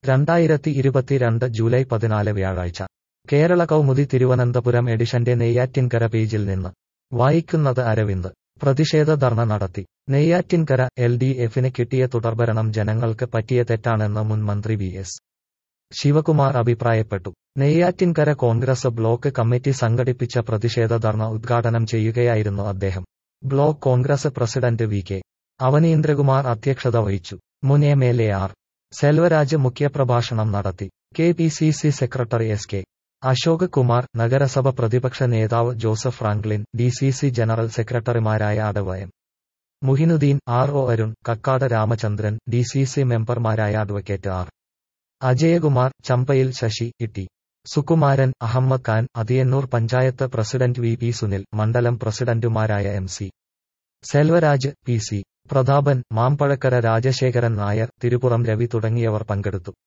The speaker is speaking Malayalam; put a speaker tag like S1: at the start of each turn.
S1: രണ്ടായിരത്തി ഇരുപത്തിരണ്ട് ജൂലൈ പതിനാല് വ്യാഴാഴ്ച കേരള കൗമുദി തിരുവനന്തപുരം എഡിഷന്റെ നെയ്യാറ്റിൻകര പേജിൽ നിന്ന് വായിക്കുന്നത് അരവിന്ദ് പ്രതിഷേധ ധർണ നടത്തി നെയ്യാറ്റിൻകര എൽ ഡി എഫിന് കിട്ടിയ തുടർഭരണം ജനങ്ങൾക്ക് പറ്റിയ തെറ്റാണെന്ന് മുൻ മന്ത്രി വി എസ് ശിവകുമാർ അഭിപ്രായപ്പെട്ടു നെയ്യാറ്റിൻകര കോൺഗ്രസ് ബ്ലോക്ക് കമ്മിറ്റി സംഘടിപ്പിച്ച പ്രതിഷേധ ധർണ ഉദ്ഘാടനം ചെയ്യുകയായിരുന്നു അദ്ദേഹം block Congress president V K Avaneendrakumar അധ്യക്ഷത വഹിച്ചു മുൻ M L A R Selvaraj മുഖ്യപ്രഭാഷണം നടത്തി K P C C secretary S K Ashok Kumar നഗരസഭ പ്രതിപക്ഷ നേതാവ് Joseph Franklin D C C general സെക്രട്ടറിമാരായ Adavayam Muhinuddin R O Arun Kakkad Ramachandran D C C മെമ്പർമാരായ advocate R Ajayakumar Champayil Sasi Itty Sukumaran Ahmed Khan Athiyannoor panchayat president V P Sunil മണ്ഡലം പ്രസിഡന്റുമാരായ M C Selvaraj P C Prathapan Mampazhakkara Rajasekharan Nair Thirupuram Ravi തുടങ്ങിയവർ പങ്കെടുത്തു